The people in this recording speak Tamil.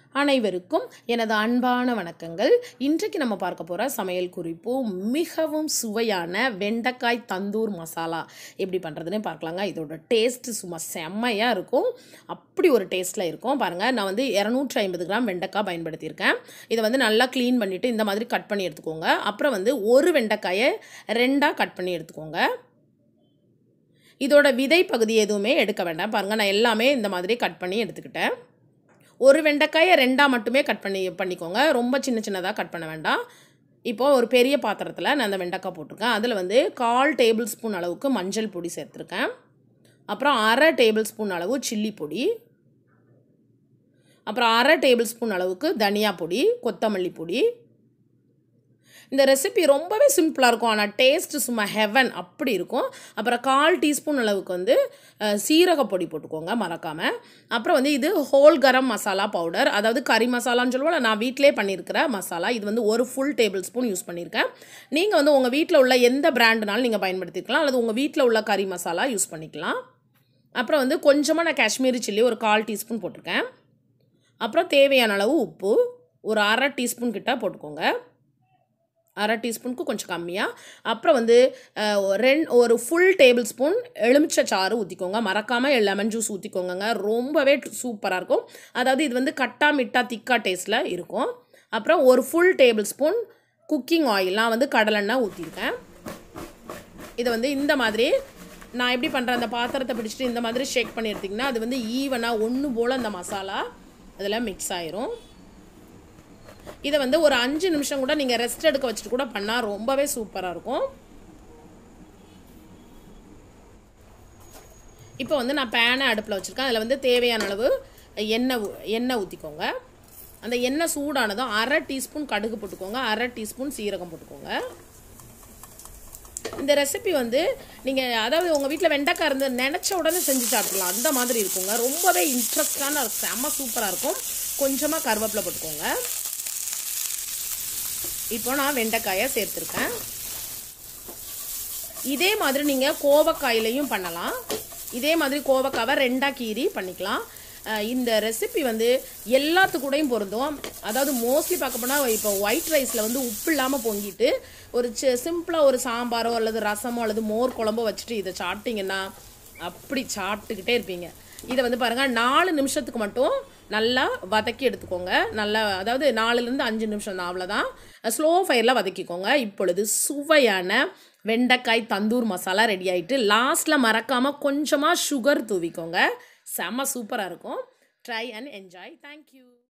அனைவருக்கும் எனது அன்பான வணக்கங்கள் இன்றைக்கு நம்ம பார்க்க போகிற சமையல் குறிப்பு மிகவும் சுவையான வெண்டைக்காய் தந்தூர் மசாலா எப்படி பண்ணுறதுன்னு பார்க்கலாங்க இதோட டேஸ்ட்டு சும்மா செம்மையாக இருக்கும் அப்படி ஒரு டேஸ்ட்டில் இருக்கும் பாருங்கள் நான் வந்து இரநூற்றி ஐம்பது கிராம் வெண்டைக்காய் பயன்படுத்தியிருக்கேன் இதை வந்து நல்லா க்ளீன் பண்ணிவிட்டு இந்த மாதிரி கட் பண்ணி எடுத்துக்கோங்க அப்புறம் வந்து ஒரு வெண்டைக்காயை ரெண்டாக கட் பண்ணி எடுத்துக்கோங்க இதோட விதை பகுதி எதுவுமே எடுக்க வேண்டாம் பாருங்கள் நான் எல்லாமே இந்த மாதிரி கட் பண்ணி எடுத்துக்கிட்டேன் ஒரு வெண்டைக்காயை ரெண்டாக மட்டுமே கட் பண்ணி பண்ணிக்கோங்க ரொம்ப சின்ன சின்னதாக கட் பண்ண வேண்டாம் இப்போது ஒரு பெரிய பாத்திரத்தில் நான் அந்த வெண்டைக்காய் போட்டிருக்கேன் அதில் வந்து கால் டேபிள் ஸ்பூன் அளவுக்கு மஞ்சள் பொடி சேர்த்துருக்கேன் அப்புறம் அரை டேபிள் ஸ்பூன் அளவு சில்லி பொடி அப்புறம் அரை டேபிள் ஸ்பூன் அளவுக்கு தனியா பொடி கொத்தமல்லி பொடி இந்த ரெசிபி ரொம்பவே சிம்பிளாக இருக்கும் ஆனால் டேஸ்ட்டு சும்மா ஹெவன் அப்படி இருக்கும் அப்புறம் கால் டீஸ்பூன் அளவுக்கு வந்து அஹ், சீரகப்பொடி போட்டுக்கோங்க மறக்காமல் அப்புறம் வந்து இது ஹோல் கரம் மசாலா பவுடர் அதாவது கறி மசாலான்னு சொல்லுவோம் நான் வீட்டிலே பண்ணியிருக்கிற மசாலா இது வந்து ஒரு ஃபுல் டேபிள் ஸ்பூன் யூஸ் பண்ணியிருக்கேன் நீங்கள் வந்து உங்கள் வீட்டில் உள்ள எந்த பிராண்டுனாலும் நீங்கள் பயன்படுத்திக்கலாம் அல்லது உங்கள் வீட்டில் உள்ள கறி மசாலா யூஸ் பண்ணிக்கலாம் அப்புறம் வந்து கொஞ்சமாக நான் காஷ்மீரி சில்லி ஒரு கால் டீஸ்பூன் போட்டிருக்கேன் அப்புறம் தேவையான அளவு உப்பு ஒரு அரை டீஸ்பூன் கிட்ட போட்டுக்கோங்க அரை டீஸ்பூனுக்கு கொஞ்சம் கம்மியாக அப்புறம் வந்து அஹ், ஒரு ரெண் ஒரு ஃபுல் டேபிள் ஸ்பூன் எலுமிச்சை சாறு ஊற்றிக்கோங்க மறக்காமல் லெமன் ஜூஸ் ஊற்றிக்கோங்க ரொம்பவே சூப்பராக இருக்கும் அதாவது இது வந்து கட்டா மிட்டா திக்கா டேஸ்ட்டில் இருக்கும் அப்புறம் ஒரு full tablespoon cooking oil நான் வந்து கடலெண்ணெய் ஊற்றிருக்கேன் இதை வந்து இந்த மாதிரி நான் எப்படி பண்ணுறேன் அந்த பாத்திரத்தை பிடிச்சிட்டு இந்த மாதிரி ஷேக் பண்ணி எடுத்திங்கன்னா அது வந்து ஈவனாக ஒன்று போல் அந்த மசாலா அதில் மிக்ஸ் ஆயிரும் இதை வந்து ஒரு அஞ்சு நிமிஷம் கூட நீங்கள் ரெஸ்ட் எடுக்க வச்சுட்டு கூட பண்ணால் ரொம்பவே சூப்பராக இருக்கும் இப்போ வந்து நான் பேனை அடுப்பில் வச்சுருக்கேன் அதில் வந்து தேவையான அளவு எண்ணெய் ஊ- எண்ணெய் ஊற்றிக்கோங்க அந்த எண்ணெய் சூடானதும் அரை டீஸ்பூன் கடுகு போட்டுக்கோங்க அரை டீஸ்பூன் சீரகம் போட்டுக்கோங்க இந்த ரெசிபி வந்து நீங்கள் அதாவது உங்கள் வீட்டில் வெண்டைக்காய் இருந்து நினச்ச உடனே செஞ்சு சாப்பிடலாம் அந்த மாதிரி இருக்குங்க ரொம்பவே இன்ட்ரெஸ்டான செம்ம சூப்பராக இருக்கும் கொஞ்சமாக கருவேப்பிலை போட்டுக்கோங்க இப்போ நான் வெண்டைக்காயை சேர்த்துருக்கேன் இதே மாதிரி நீங்கள் கோவக்காயிலையும் பண்ணலாம் இதே மாதிரி கோவக்காவை ரெண்டாக கீறி பண்ணிக்கலாம் அஹ் இந்த ரெசிபி வந்து எல்லாத்துக்கூடையும் பொருந்தும் அதாவது மோஸ்ட்லி பார்க்க போனால் இப்போ ஒயிட் ரைஸில் வந்து உப்பு இல்லாமல் பொங்கிட்டு ஒரு சிம்பிளாக ஒரு சாம்பாரோ அல்லது ரசமோ அல்லது மோர் குழம்போ வச்சுட்டு இதை சாப்பிட்டீங்கன்னா அப்படி சாப்பிட்டுக்கிட்டே இருப்பீங்க இதை வந்து பாருங்கள் நாலு நிமிஷத்துக்கு மட்டும் நல்லா வதக்கி எடுத்துக்கோங்க நல்லா அதாவது நாலுலேருந்து அஞ்சு நிமிஷம் தான் அவ்வளோதான் ஸ்லோ ஃபயரில் வதக்கிக்கோங்க இப்பொழுது சுவையான வெண்டைக்காய் தந்தூர் மசாலா ரெடி ஆயிட்டு லாஸ்ட்டில் மறக்காமல் கொஞ்சமாக சுகர் தூவிக்கோங்க செம்ம சூப்பராக இருக்கும் ட்ரை அண்ட் என்ஜாய் தேங்க்யூ